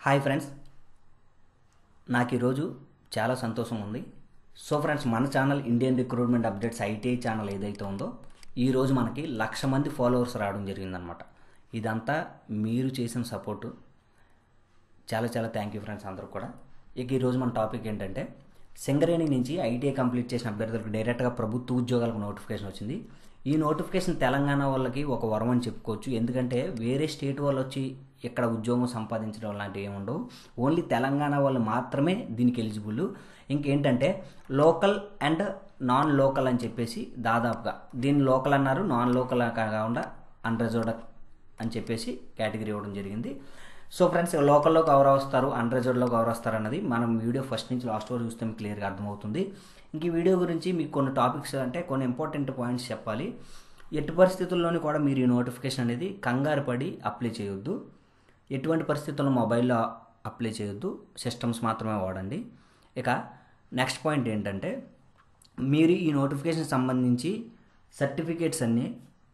hi friends నాకు ఈరోజు చాలా సంతోషం ఉంది సో ఫ్రెండ్స్ మన channel Indian recruitment updates ITI channel ఏదైతే ఉందో ఈరోజు మనకి లక్ష మంది ఫాలోవర్స్ రావడం జరిగిందనమాట ఇదంతా మీరు చేసిన సపోర్టు చాలా చాలా థ్యాంక్ యూ ఫ్రెండ్స్ అందరూ కూడా ఇక ఈరోజు మన టాపిక్ ఏంటంటే సింగరేణి నుంచి ఐటీఐ కంప్లీట్ చేసిన అభ్యర్థులకు డైరెక్ట్గా ప్రభుత్వ ఉద్యోగాలకు నోటిఫికేషన్ వచ్చింది ఈ నోటిఫికేషన్ తెలంగాణ వాళ్ళకి ఒక వరం అని చెప్పుకోవచ్చు ఎందుకంటే వేరే స్టేట్ వాళ్ళు వచ్చి ఇక్కడ ఉద్యోగం సంపాదించడం లాంటివి ఏమి ఉండవు ఓన్లీ తెలంగాణ వాళ్ళు మాత్రమే దీనికి ఎలిజిబుల్ ఇంకేంటంటే లోకల్ అండ్ నాన్ లోకల్ అని చెప్పేసి దాదాపుగా దీన్ని లోకల్ అన్నారు నాన్ లోకల్ కాకుండా అన్రిజర్వ్డ్ అని చెప్పేసి కేటగిరీ ఇవ్వడం జరిగింది సో ఫ్రెండ్స్ లోకల్లో కవర్ వస్తారు అన్రిజర్వ్డ్లో కవర్ వస్తారు అన్నది మనం వీడియో ఫస్ట్ నుంచి లాస్ట్ వరకు చూస్తే మీకు క్లియర్గా అర్థమవుతుంది ఇంక ఈ వీడియో గురించి మీకు కొన్ని టాపిక్స్ అంటే కొన్ని ఇంపార్టెంట్ పాయింట్స్ చెప్పాలి ఎట్టి పరిస్థితుల్లోని కూడా మీరు ఈ నోటిఫికేషన్ అనేది కంగారు పడి అప్లై చేయొద్దు ఎటువంటి పరిస్థితుల్లో మొబైల్లో అప్లై చేయొద్దు సిస్టమ్స్ మాత్రమే వాడండి ఇక నెక్స్ట్ పాయింట్ ఏంటంటే మీరు ఈ నోటిఫికేషన్ సంబంధించి సర్టిఫికేట్స్ అన్నీ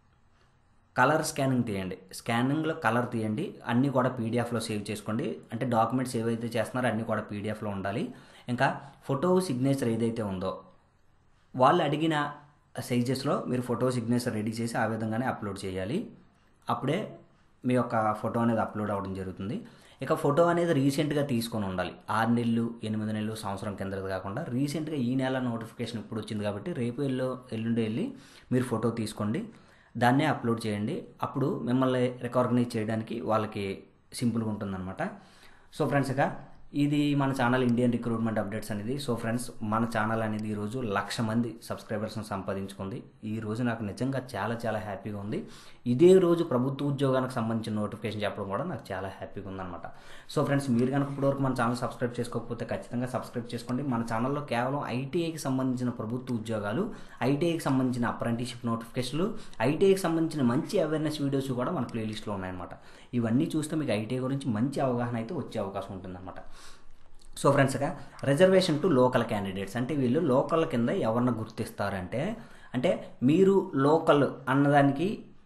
కలర్ స్కానింగ్ తీయండి స్కానింగ్లో కలర్ తీయండి అన్నీ కూడా పీడిఎఫ్లో సేవ్ చేసుకోండి అంటే డాక్యుమెంట్స్ ఏవైతే చేస్తున్నారో అన్నీ కూడా పీడిఎఫ్లో ఉండాలి ఇంకా ఫోటో సిగ్నేచర్ ఏదైతే ఉందో వాళ్ళు అడిగిన సైజెస్లో మీరు ఫోటో సిగ్నేచర్ రెడీ చేసి ఆ విధంగానే అప్లోడ్ చేయాలి అప్పుడే మీ యొక్క ఫోటో అనేది అప్లోడ్ అవ్వడం జరుగుతుంది ఇక ఫోటో అనేది రీసెంట్గా తీసుకొని ఉండాలి ఆరు నెలలు ఎనిమిది నెలలు సంవత్సరం కిందది కాకుండా రీసెంట్గా ఈ నెల నోటిఫికేషన్ ఇప్పుడు వచ్చింది కాబట్టి రేపు ఎల్లు ఎల్లుండి వెళ్ళి మీరు ఫోటో తీసుకోండి దాన్నే అప్లోడ్ చేయండి అప్పుడు మిమ్మల్ని రికగ్నైజ్ చేయడానికి వాళ్ళకి సింపుల్గా ఉంటుందన్నమాట సో ఫ్రెండ్స్ ఇక ఇది మన ఛానల్ ఇండియన్ రిక్రూట్మెంట్ అప్డేట్స్ అనేది సో ఫ్రెండ్స్ మన ఛానల్ అనేది ఈరోజు లక్ష మంది సబ్స్క్రైబర్స్ని సంపాదించుకుంది ఈ రోజు నాకు నిజంగా చాలా చాలా హ్యాపీగా ఉంది ఇదే రోజు ప్రభుత్వ ఉద్యోగానికి సంబంధించిన నోటిఫికేషన్ చెప్పడం కూడా నాకు చాలా హ్యాపీగా ఉందన్నమాట సో ఫ్రెండ్స్ మీరు కనుక ఇప్పటివరకు మన ఛానల్ సబ్స్క్రైబ్ చేసుకోకపోతే ఖచ్చితంగా సబ్స్క్రైబ్ చేసుకోండి మన ఛానల్లో కేవలం ఐటీఐకి సంబంధించిన ప్రభుత్వ ఉద్యోగాలు ఐటీఐకి సంబంధించిన అప్రెంటిషిప్ నోటిఫికేషన్లు ఐటీఐకి సంబంధించిన మంచి అవేర్నెస్ వీడియోస్ కూడా మన ప్లేలిస్ట్లో ఉన్నాయన్నమాట ఇవన్నీ చూస్తే మీకు ఐటీఐ గురించి మంచి అవగాహన అయితే వచ్చే అవకాశం ఉంటుందన్నమాట సో ఫ్రెండ్స్గా రిజర్వేషన్ టు లోకల్ క్యాండిడేట్స్ అంటే వీళ్ళు లోకల్ కింద ఎవరిని గుర్తిస్తారంటే అంటే మీరు లోకల్ అన్నదానికి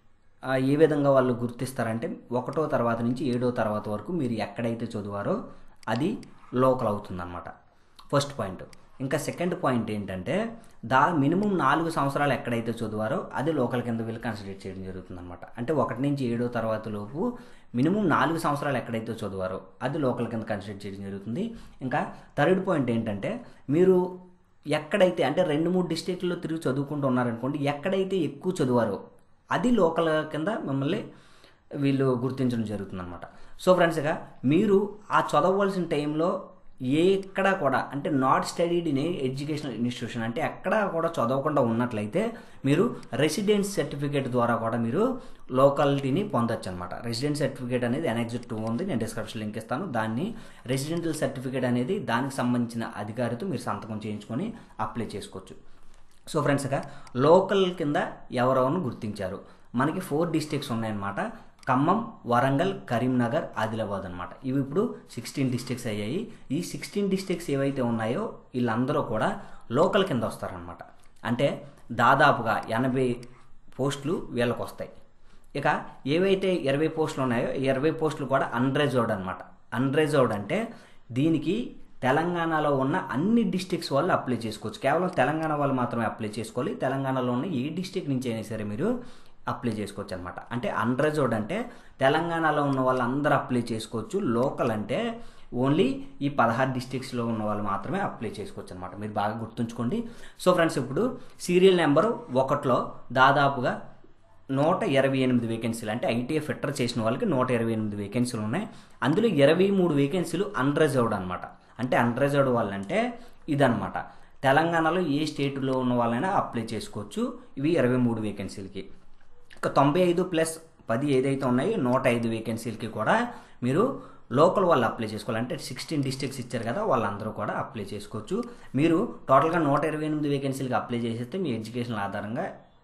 ఏ విధంగా వాళ్ళు గుర్తిస్తారంటే ఒకటో తర్వాత నుంచి ఏడో తర్వాత వరకు మీరు ఎక్కడైతే చదివారో అది లోకల్ అవుతుందన్నమాట ఫస్ట్ పాయింట్ ఇంకా సెకండ్ పాయింట్ ఏంటంటే దా మినిమం నాలుగు సంవత్సరాలు ఎక్కడైతే చదివారో అది లోకల్ కింద వీళ్ళు కన్సిడర్ చేయడం జరుగుతుందన్నమాట అంటే ఒకటి నుంచి ఏడో తర్వాత లోపు మినిమం నాలుగు సంవత్సరాలు ఎక్కడైతే చదివారో అది లోకల్ కింద కన్సిడర్ చేయడం జరుగుతుంది ఇంకా థర్డ్ పాయింట్ ఏంటంటే మీరు ఎక్కడైతే అంటే రెండు మూడు డిస్టిక్లో తిరిగి చదువుకుంటూ ఉన్నారనుకోండి ఎక్కడైతే ఎక్కువ చదివారో అది లోకల్ కింద మిమ్మల్ని వీళ్ళు గుర్తించడం జరుగుతుందన్నమాట సో ఫ్రెండ్స్గా మీరు ఆ చదవవలసిన టైంలో ఎక్కడ కూడా అంటే not studied in educational institution అంటే ఎక్కడ కూడా చదవకుండా ఉన్నట్లయితే మీరు రెసిడెన్స్ సర్టిఫికేట్ ద్వారా కూడా మీరు లోకాలిటీని పొందొచ్చు అనమాట రెసిడెన్స్ సర్టిఫికేట్ అనేది ఎనెక్జిట్ టూ ఉంది నేను డిస్క్రిప్షన్ లింక్ ఇస్తాను దాన్ని రెసిడెంటల్ సర్టిఫికేట్ అనేది దానికి సంబంధించిన అధికారితో మీరు సంతకం చేయించుకొని అప్లై చేసుకోవచ్చు సో ఫ్రెండ్స్గా లోకల్ కింద ఎవరెవరిని గుర్తించారు మనకి ఫోర్ డిస్ట్రిక్ట్స్ ఉన్నాయన్నమాట ఖమ్మం వరంగల్ కరీంనగర్ ఆదిలాబాద్ అనమాట ఇవి ఇప్పుడు సిక్స్టీన్ డిస్ట్రిక్ట్స్ అయ్యాయి ఈ సిక్స్టీన్ డిస్ట్రిక్ట్స్ ఏవైతే ఉన్నాయో వీళ్ళందరూ కూడా లోకల్ కింద వస్తారనమాట అంటే దాదాపుగా ఎనభై పోస్టులు వీళ్ళకి వస్తాయి ఇక ఏవైతే ఇరవై పోస్టులు ఉన్నాయో ఇరవై పోస్టులు కూడా అన్రిజర్వ్డ్ అనమాట అన్రిజర్వ్డ్ అంటే దీనికి తెలంగాణలో ఉన్న అన్ని డిస్ట్రిక్ట్స్ వాళ్ళు అప్లై చేసుకోవచ్చు కేవలం తెలంగాణ వాళ్ళు మాత్రమే అప్లై చేసుకోవాలి తెలంగాణలో ఉన్న ఏ డిస్ట్రిక్ట్ నుంచి అయినా సరే మీరు అప్లై చేసుకోవచ్చు అనమాట అంటే అన్రిజర్వ్డ్ అంటే తెలంగాణలో ఉన్న వాళ్ళు అందరూ అప్లై చేసుకోవచ్చు లోకల్ అంటే ఓన్లీ ఈ పదహారు డిస్ట్రిక్ట్స్లో ఉన్న వాళ్ళు మాత్రమే అప్లై చేసుకోవచ్చు అనమాట మీరు బాగా గుర్తుంచుకోండి సో ఫ్రెండ్స్ ఇప్పుడు సీరియల్ నెంబర్ ఒకటిలో దాదాపుగా నూట ఇరవై ఎనిమిది వేకెన్సీలు అంటే ఐటీఐ ఫిట్టర్ చేసిన వాళ్ళకి నూట ఇరవై ఎనిమిది వేకెన్సీలు ఉన్నాయి అందులో ఇరవై మూడు వేకెన్సీలు అన్రిజర్వ్డ్ అనమాట అంటే అన్రిజర్వ్డ్ వాళ్ళంటే ఇదనమాట తెలంగాణలో ఏ స్టేట్లో ఉన్న వాళ్ళైనా అప్లై చేసుకోవచ్చు ఇవి ఇరవై మూడు వేకెన్సీలకి ఇక తొంభై ఐదు ప్లస్ పది ఏదైతే ఉన్నాయో నూట ఐదు వేకెన్సీలకి కూడా మీరు లోకల్ వాళ్ళు అప్లై చేసుకోవాలి అంటే సిక్స్టీన్ డిస్ట్రిక్ట్స్ ఇచ్చారు కదా వాళ్ళందరూ కూడా అప్లై చేసుకోవచ్చు మీరు టోటల్గా నూట ఇరవై ఎనిమిది వేకెన్సీలకి అప్లై చేసేస్తే మీ ఎడ్యుకేషన్ ఆధారంగా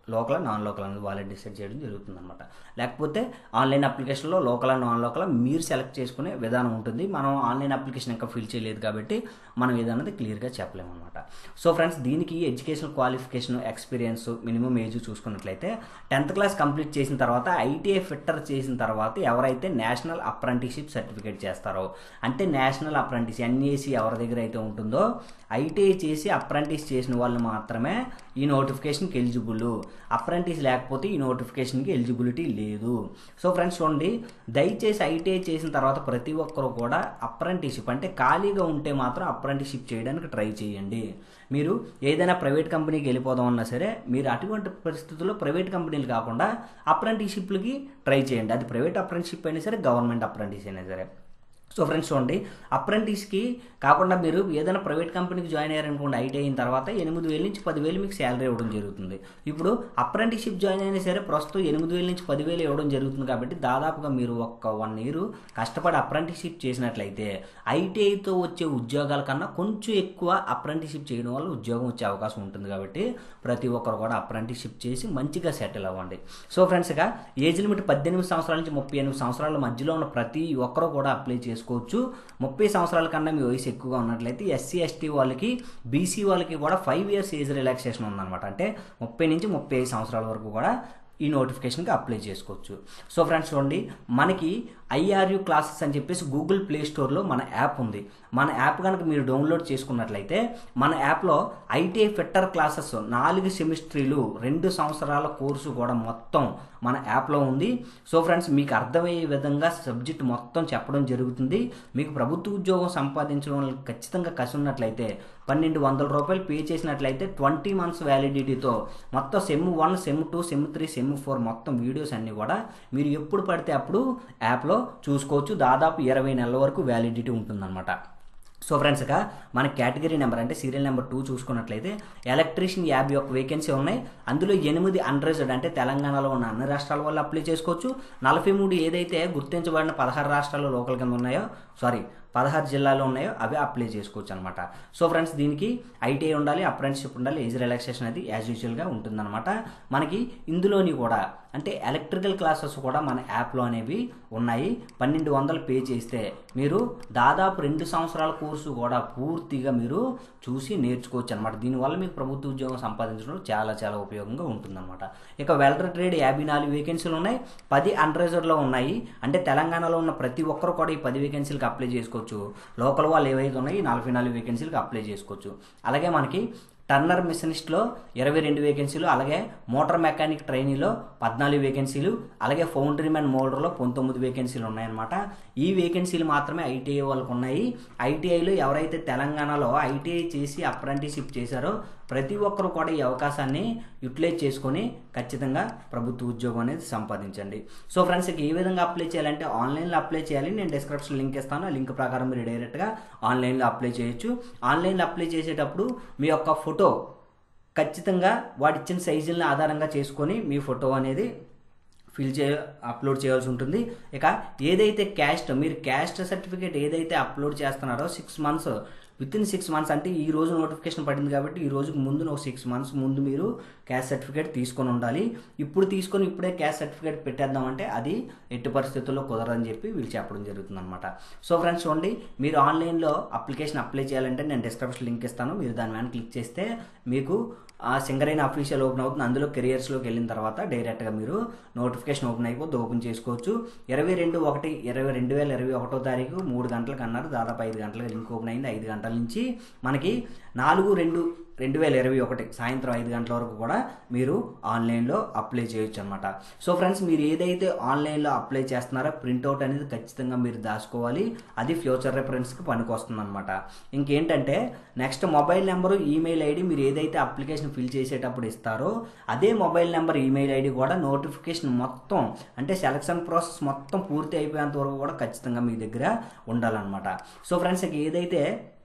లోకల్ నాన్ లోకల్ అనేది వాళ్ళే డిసైడ్ చేయడం జరుగుతుంది అనమాట లేకపోతే ఆన్లైన్ అప్లికేషన్లో లోకల్ నాన్ లోకల్ మీరు సెలెక్ట్ చేసుకునే విధానం ఉంటుంది మనం ఆన్లైన్ అప్లికేషన్ ఇంకా ఫిల్ చేయలేదు కాబట్టి మనం ఏదన్నది క్లియర్గా చెప్పలేము అనమాట సో ఫ్రెండ్స్ దీనికి education qualification experience minimum age చూసుకున్నట్లయితే టెన్త్ క్లాస్ కంప్లీట్ చేసిన తర్వాత ఐటీఐ ఫిట్టర్ చేసిన తర్వాత ఎవరైతే నేషనల్ అప్రెంటిషిప్ సర్టిఫికేట్ చేస్తారో అంటే నేషనల్ అప్రెంటిస్ ఎన్ఏసి ఎవరి దగ్గర అయితే ఉంటుందో ఐటీఐ చేసి అప్రెంటిస్ చేసిన వాళ్ళు మాత్రమే ఈ నోటిఫికేషన్కి ఎలిజిబుల్ అప్రెంటిస్ లేకపోతే ఈ నోటిఫికేషన్కి ఎలిజిబిలిటీ లేదు సో ఫ్రెండ్స్ చూడండి దయచేసి ఐటీఐ చేసిన తర్వాత ప్రతి ఒక్కరు కూడా అప్రెంటిషిప్ అంటే ఖాళీగా ఉంటే మాత్రం అప్రెంటిషిప్ చేయడానికి ట్రై చేయండి మీరు ఏదైనా ప్రైవేట్ కంపెనీకి వెళ్ళిపోదాం అన్నా సరే మీరు అటువంటి పరిస్థితుల్లో ప్రైవేట్ కంపెనీలు కాకుండా అప్రెంటిషిప్లకి ట్రై చేయండి అది ప్రైవేట్ అప్రెంటిషిప్ అయినా సరే గవర్నమెంట్ అప్రెంటిస్ అయినా సరే సో ఫ్రెండ్స్ చూడండి అప్రెంటిస్కి కాకుండా మీరు ఏదైనా ప్రైవేట్ కంపెనీకి జాయిన్ అయ్యారనుకోండి ఐటీ అయిన తర్వాత ఎనిమిది వేల నుంచి పదివేలు మీకు శాలరీ ఇవ్వడం జరుగుతుంది ఇప్పుడు అప్రెంటిషిప్ జాయిన్ అయినా సరే ప్రస్తుతం ఎనిమిది వేల నుంచి పదివేలు ఇవ్వడం జరుగుతుంది కాబట్టి దాదాపుగా మీరు ఒక్క వన్ ఇయర్ కష్టపడి అప్రెంటిషిప్ చేసినట్లయితే ఐటీఐతో వచ్చే ఉద్యోగాల కన్నా కొంచెం ఎక్కువ అప్రెంటిషిప్ చేయడం వల్ల ఉద్యోగం వచ్చే అవకాశం ఉంటుంది కాబట్టి ప్రతి ఒక్కరు కూడా అప్రెంటిషిప్ చేసి మంచిగా సెటిల్ అవ్వండి సో ఫ్రెండ్స్గా ఏజ్ లిమిట్ పద్దెనిమిది సంవత్సరాల నుంచి ముప్పై ఎనిమిది సంవత్సరాల మధ్యలో ఉన్న ప్రతి ఒక్కరు కూడా అప్లై చేసుకోవచ్చు ముప్పై సంవత్సరాల కన్నా మీ వయసు ఎక్కువగా ఉన్నట్లయితే ఎస్సీ ఎస్టీ వాళ్ళకి బీసీ వాళ్ళకి కూడా ఫైవ్ ఇయర్స్ ఏజ్ రిలాక్సేషన్ ఉందన్నమాట అంటే ముప్పై నుంచి ముప్పై ఐదు సంవత్సరాల వరకు కూడా ఈ నోటిఫికేషన్కి అప్లై చేసుకోవచ్చు సో ఫ్రెండ్స్ చూడండి మనకి ఐఆర్యు క్లాసెస్ అని చెప్పేసి గూగుల్ ప్లే స్టోర్లో మన యాప్ ఉంది మన యాప్ కనుక మీరు డౌన్లోడ్ చేసుకున్నట్లయితే మన యాప్లో ఐటీఐ ఫిట్టర్ క్లాసెస్ నాలుగు సెమిస్ట్రీలు రెండు సంవత్సరాల కోర్సు కూడా మొత్తం మన యాప్లో ఉంది సో ఫ్రెండ్స్ మీకు అర్థమయ్యే విధంగా సబ్జెక్ట్ మొత్తం చెప్పడం జరుగుతుంది మీకు ప్రభుత్వ ఉద్యోగం సంపాదించడం ఖచ్చితంగా కసి ఉన్నట్లయితే పన్నెండు వందల రూపాయలు పే చేసినట్లయితే ట్వంటీ మంత్స్ వ్యాలిడిటీతో మొత్తం sem one sem two sem three sem four మొత్తం వీడియోస్ అన్నీ కూడా మీరు ఎప్పుడు పడితే అప్పుడు యాప్లో చూసుకోవచ్చు దాదాపు ఇరవై నెలల వరకు వ్యాలిడిటీ ఉంటుందన్నమాట సో ఫ్రెండ్స్ ఇక మన కేటగిరీ నెంబర్ అంటే సీరియల్ నెంబర్ టూ చూసుకున్నట్లయితే ఎలక్ట్రీషియన్ యాభై ఒక్క వేకెన్సీ ఉన్నాయి అందులో ఎనిమిది అన్రిజర్డ్ అంటే తెలంగాణలో ఉన్న అన్ని రాష్ట్రాల వాళ్ళు అప్లై చేసుకోవచ్చు నలభై మూడు ఏదైతే గుర్తించబడిన పదహారు రాష్ట్రాల్లో లోకల్ కింద ఉన్నాయో సారీ పదహారు జిల్లాలో ఉన్నాయో అవి అప్లై చేసుకోవచ్చు అనమాట సో ఫ్రెండ్స్ దీనికి ఐటీఐ ఉండాలి అప్రెంటిషిప్ ఉండాలి ఏజ్ రిలాక్సేషన్ అది యాజ్ యూజువల్గా ఉంటుందన్నమాట మనకి ఇందులోని కూడా అంటే ఎలక్ట్రికల్ క్లాసెస్ కూడా మన యాప్లో అనేవి ఉన్నాయి పన్నెండు వందలు పే చేస్తే మీరు దాదాపు రెండు సంవత్సరాల కోర్సు కూడా పూర్తిగా మీరు చూసి నేర్చుకోవచ్చు అనమాట దీనివల్ల మీకు ప్రభుత్వ ఉద్యోగం సంపాదించడం చాలా చాలా ఉపయోగంగా ఉంటుందన్నమాట ఇక వెల్డర్ ట్రేడ్ యాభై నాలుగు వేకెన్సీలు ఉన్నాయి పది అన్రిజర్వ్డ్లో ఉన్నాయి అంటే తెలంగాణలో ఉన్న ప్రతి ఒక్కరు కూడా ఈ పది వేకెన్సీలకు అప్లై చేసుకోవచ్చు లోకల్ వాళ్ళు ఏవైతే ఉన్నాయి నలభై నాలుగు వేకెన్సీలకు అప్లై చేసుకోవచ్చు అలాగే మనకి టర్నర్ మిషనిస్ట్లో ఇరవై రెండు వేకెన్సీలు అలాగే మోటార్ మెకానిక్ ట్రైనీలో పద్నాలుగు వేకెన్సీలు అలాగే ఫౌండరీ మ్యాన్ మోల్డర్లో పంతొమ్మిది వేకెన్సీలు ఉన్నాయన్నమాట ఈ వేకెన్సీలు మాత్రమే ఐటీఐ వాళ్ళకు ఉన్నాయి ఐటీఐలో ఎవరైతే తెలంగాణలో ఐటీఐ చేసి అప్రెంటిషిప్ చేశారో ప్రతి ఒక్కరు కూడా ఈ అవకాశాన్ని యూటిలైజ్ చేసుకొని ఖచ్చితంగా ప్రభుత్వ ఉద్యోగం అనేది సంపాదించండి సో ఫ్రెండ్స్ ఇక ఏ విధంగా అప్లై చేయాలంటే ఆన్లైన్లో అప్లై చేయాలి నేను డిస్క్రిప్షన్ లింక్ ఇస్తాను ఆ లింక్ ప్రకారం మీరు డైరెక్ట్గా ఆన్లైన్లో అప్లై చేయొచ్చు ఆన్లైన్లో అప్లై చేసేటప్పుడు మీ యొక్క ఫోటో ఖచ్చితంగా వాడిచ్చిన సైజులను ఆధారంగా చేసుకొని మీ ఫోటో అనేది ఫిల్ చే అప్లోడ్ చేయాల్సి ఉంటుంది ఇక ఏదైతే క్యాస్ట్ మీరు క్యాస్ట్ సర్టిఫికేట్ ఏదైతే అప్లోడ్ చేస్తున్నారో six months within six months అంటే ఈ రోజు నోటిఫికేషన్ పడింది కాబట్టి ఈ రోజుకు ముందు ఒక సిక్స్ మంత్స్ ముందు మీరు క్యాస్ట్ సర్టిఫికేట్ తీసుకొని ఉండాలి ఇప్పుడు తీసుకొని ఇప్పుడే క్యాస్ట్ సర్టిఫికేట్ పెట్టేద్దామంటే అది ఎట్టి పరిస్థితుల్లో కుదరదని చెప్పి వీళ్ళు చెప్పడం జరుగుతుంది అనమాట సో ఫ్రెండ్స్ చూడండి మీరు ఆన్లైన్లో అప్లికేషన్ అప్లై చేయాలంటే నేను డిస్క్రిప్షన్ లింక్ ఇస్తాను మీరు దాని మీద క్లిక్ చేస్తే మీకు ఆ సింగరైన అఫీషియల్ ఓపెన్ అవుతుంది అందులో కెరియర్స్లోకి వెళ్ళిన తర్వాత డైరెక్ట్గా మీరు నోటిఫికేషన్ ఓపెన్ అయిపోతే ఓపెన్ చేసుకోవచ్చు ఇరవై రెండు ఒకటి ఇరవై రెండు వేల ఇరవై ఒకటో తారీఖు మూడు గంటలకు అన్నారు దాదాపు ఐదు గంటలకు లింక్ ఓపెన్ అయింది ఐదు గంటల నుంచి మనకి నాలుగు రెండు రెండు వేల ఇరవై ఒకటి సాయంత్రం ఐదు గంటల వరకు కూడా మీరు ఆన్లైన్లో అప్లై చేయొచ్చు అనమాట సో ఫ్రెండ్స్ మీరు ఏదైతే ఆన్లైన్లో అప్లై చేస్తున్నారో ప్రింట్అవుట్ అనేది ఖచ్చితంగా మీరు దాచుకోవాలి అది ఫ్యూచర్ రెఫరెన్స్కి పనికొస్తుంది అనమాట ఇంకేంటంటే next mobile number email ID మీరు ఏదైతే అప్లికేషన్ ఫిల్ చేసేటప్పుడు ఇస్తారో అదే మొబైల్ నెంబర్ ఈమెయిల్ ఐడి కూడా నోటిఫికేషన్ మొత్తం అంటే సెలక్షన్ ప్రాసెస్ మొత్తం పూర్తి అయిపోయేంత వరకు కూడా ఖచ్చితంగా మీ దగ్గర ఉండాలన్నమాట సో ఫ్రెండ్స్ ఇక ఏదైతే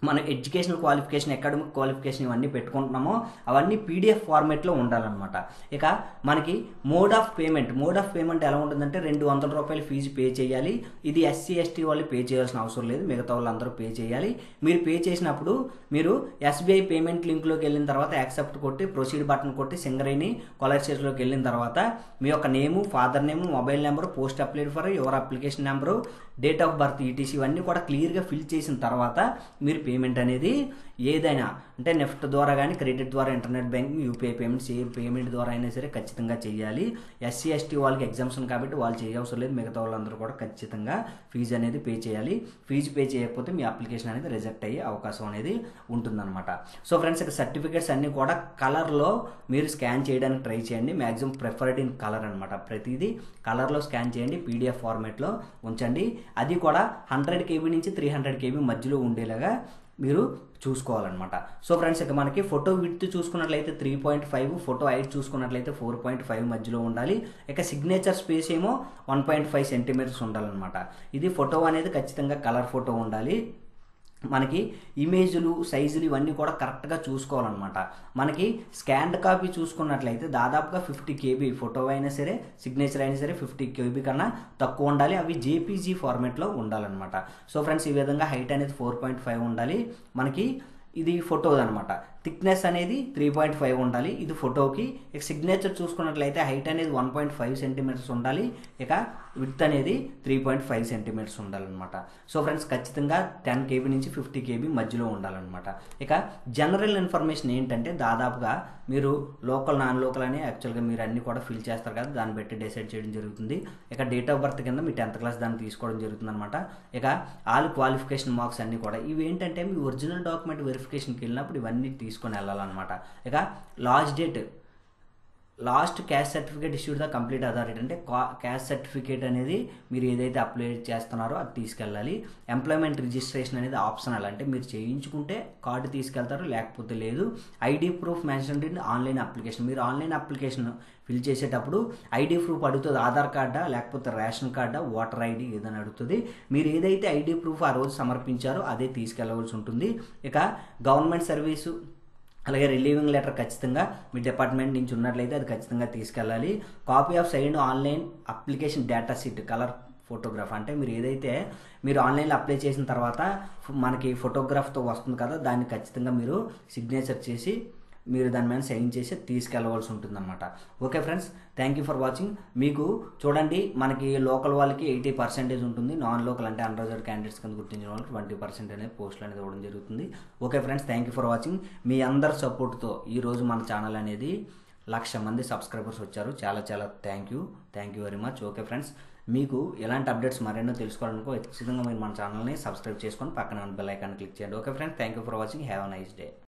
మన ఎడ్యుకేషనల్ క్వాలిఫికేషన్ అకాడమిక్ క్వాలిఫికేషన్ ఇవన్నీ పెట్టుకుంటున్నామో అవన్నీ పీడిఎఫ్ ఫార్మేట్లో ఉండాలన్నమాట ఇక మనకి mode of payment mode of payment ఎలా ఉంటుందంటే రెండు వందల రూపాయలు ఫీజు పే చేయాలి ఇది ఎస్సీ ఎస్టీ వాళ్ళు పే చేయాల్సిన అవసరం లేదు మిగతా వాళ్ళందరూ పే చేయాలి మీరు పే చేసినప్పుడు మీరు ఎస్బీఐ పేమెంట్ లింక్లోకి వెళ్ళిన తర్వాత యాక్సెప్ట్ కొట్టి ప్రొసీడ్ బటన్ కొట్టి సింగరేణి కొలర్షియస్లోకి వెళ్ళిన తర్వాత మీ యొక్క name father name mobile number post applied for your application number date of birth ETC ఇవన్నీ కూడా క్లియర్గా ఫిల్ చేసిన తర్వాత మీరు పేమెంట్ అనేది ఏదైనా అంటే నెఫ్ట్ ద్వారా కానీ క్రెడిట్ ద్వారా ఇంటర్నెట్ బ్యాంకింగ్ యూపీఐ పేమెంట్స్ ఏ పేమెంట్ ద్వారా అయినా సరే ఖచ్చితంగా చేయాలి ఎస్సీ ఎస్టీ వాళ్ళకి ఎగ్జామ్షన్ కాబట్టి వాళ్ళు చేయవసరం లేదు మిగతా వాళ్ళందరూ కూడా ఖచ్చితంగా ఫీజు అనేది పే చేయాలి ఫీజు పే చేయకపోతే మీ అప్లికేషన్ అనేది రిజెక్ట్ అయ్యే అవకాశం అనేది ఉంటుందన్నమాట సో ఫ్రెండ్స్ ఇక సర్టిఫికేట్స్ అన్నీ కూడా కలర్లో మీరు స్కాన్ చేయడానికి ట్రై చేయండి మ్యాక్సిమం ప్రిఫర్డ్ ఇన్ కలర్ అనమాట ప్రతిదీ కలర్లో స్కాన్ చేయండి పీడిఎఫ్ ఫార్మేట్లో ఉంచండి అది కూడా హండ్రెడ్ కేబీ నుంచి త్రీ హండ్రెడ్ కేబీ మధ్యలో ఉండేలాగా మీరు చూసుకోవాలన్నమాట సో ఫ్రెండ్స్ ఇక మనకి ఫోటో విత్ చూసుకున్నట్లయితే three point five photo height చూసుకున్నట్లయితే ఫోర్ పాయింట్ ఫైవ్ మధ్యలో ఉండాలి ఇక సిగ్నేచర్ స్పేస్ ఏమో వన్ పాయింట్ ఫైవ్ సెంటీమీటర్స్ ఉండాలన్నమాట ఇది ఫోటో అనేది ఖచ్చితంగా కలర్ ఫోటో ఉండాలి మనకి ఇమేజ్లు సైజులు ఇవన్నీ కూడా కరెక్ట్గా చూసుకోవాలన్నమాట మనకి స్కాన్డ్ కాపీ చూసుకున్నట్లయితే దాదాపుగా ఫిఫ్టీ కేబీ ఫోటో అయినా సరే సిగ్నేచర్ అయినా సరే ఫిఫ్టీ కేబీ కన్నా తక్కువ ఉండాలి అవి జేపీజీ ఫార్మేట్లో ఉండాలన్నమాట సో ఫ్రెండ్స్ ఈ విధంగా హైట్ అనేది ఫోర్ పాయింట్ ఫైవ్ ఉండాలి మనకి ఇది ఫోటో అనమాట థిక్నెస్ అనేది త్రీ పాయింట్ ఫైవ్ ఉండాలి ఇది ఫోటోకి ఇక సిగ్నేచర్ చూసుకున్నట్లయితే హైట్ అనేది వన్ పాయింట్ ఫైవ్ సెంటీమీటర్స్ ఉండాలి ఇక విత్ అనేది త్రీ పాయింట్ ఫైవ్ సెంటీమీటర్స్ ఉండాలన్నమాట సో ఫ్రెండ్స్ ఖచ్చితంగా టెన్ కేబీ నుంచి ఫిఫ్టీ కేబీ మధ్యలో ఉండాలన్నమాట ఇక జనరల్ ఇన్ఫర్మేషన్ ఏంటంటే దాదాపుగా మీరు లోకల్ నాన్ లోకల్ అని యాక్చువల్గా మీరు అన్ని కూడా ఫిల్ చేస్తారు కదా దాన్ని బట్టి డిసైడ్ చేయడం జరుగుతుంది ఇక డేట్ ఆఫ్ బర్త్ కింద మీ టెన్త్ క్లాస్ దాన్ని తీసుకోవడం జరుగుతుంది అనమాట ఇక ఆల్ క్వాలిఫికేషన్ మార్క్స్ అన్ని కూడా ఇవి ఏంటంటే మీ ఒరిజినల్ డాక్యుమెంట్ వెరిఫికేషన్కి వెళ్ళినప్పుడు ఇవన్నీ తీసుకొని వెళ్ళాలన్నమాట ఇక last date last caste certificate issued the complete authority అంటే క్యాష్ సర్టిఫికేట్ అనేది మీరు ఏదైతే అప్లై చేస్తున్నారో అది తీసుకెళ్ళాలి ఎంప్లాయ్మెంట్ రిజిస్ట్రేషన్ అనేది ఆప్షనల్ అంటే మీరు చేయించుకుంటే కార్డు తీసుకెళ్తారు లేకపోతే లేదు ID proof mention in online application మీరు ఆన్లైన్ అప్లికేషన్ ఫిల్ చేసేటప్పుడు ఐడి ప్రూఫ్ అడుగుతుంది ఆధార్ కార్డా లేకపోతే రేషన్ కార్డా ఓటర్ ఐడి ఏదైనా అడుగుతుంది మీరు ఏదైతే ఐడి ప్రూఫ్ ఆ రోజు సమర్పించారో అదే తీసుకెళ్ళవలసి ఉంటుంది ఇక గవర్నమెంట్ సర్వీసు అలాగే రిలీవింగ్ లెటర్ ఖచ్చితంగా మీ డిపార్ట్మెంట్ నుంచి ఉన్నట్లయితే అది ఖచ్చితంగా తీసుకెళ్ళాలి copy of sign online application data sheet colour photograph అంటే మీరు ఏదైతే మీరు ఆన్లైన్లో అప్లై చేసిన తర్వాత మనకి ఫోటోగ్రాఫ్తో వస్తుంది కదా దాన్ని ఖచ్చితంగా మీరు సిగ్నేచర్ చేసి మీరు దాని మీద సైన్ చేసి తీసుకెళ్ళవలసి ఉంటుందన్నమాట okay friends thank you for watching మీకు చూడండి మనకి లోకల్ వాళ్ళకి ఎయిటీ పర్సెంటేజ్ ఉంటుంది నాన్ లోకల్ అంటే అన్రిజర్వ్ క్యాండిడేట్స్ కింద గుర్తించిన వాళ్ళకి ట్వంటీ పర్సెంట్ అనేది పోస్టులు అనేది ఇవ్వడం జరుగుతుంది okay friends thank you for watching మీ అందరి సపోర్ట్తో ఈరోజు మన ఛానల్ అనేది లక్ష మంది సబ్స్క్రైబర్స్ వచ్చారు చాలా చాలా thank you thank you very much okay friends మీకు ఎలాంటి అప్డేట్స్ మరెన్నో తెలుసుకోవాలనుకో ఖచ్చితంగా మీరు మన ఛానల్ని సబ్స్క్రైబ్ చేసుకొని పక్కన బెల్ ఐకాన్ క్లిక్ చేయండి okay friends thank you for watching have a nice day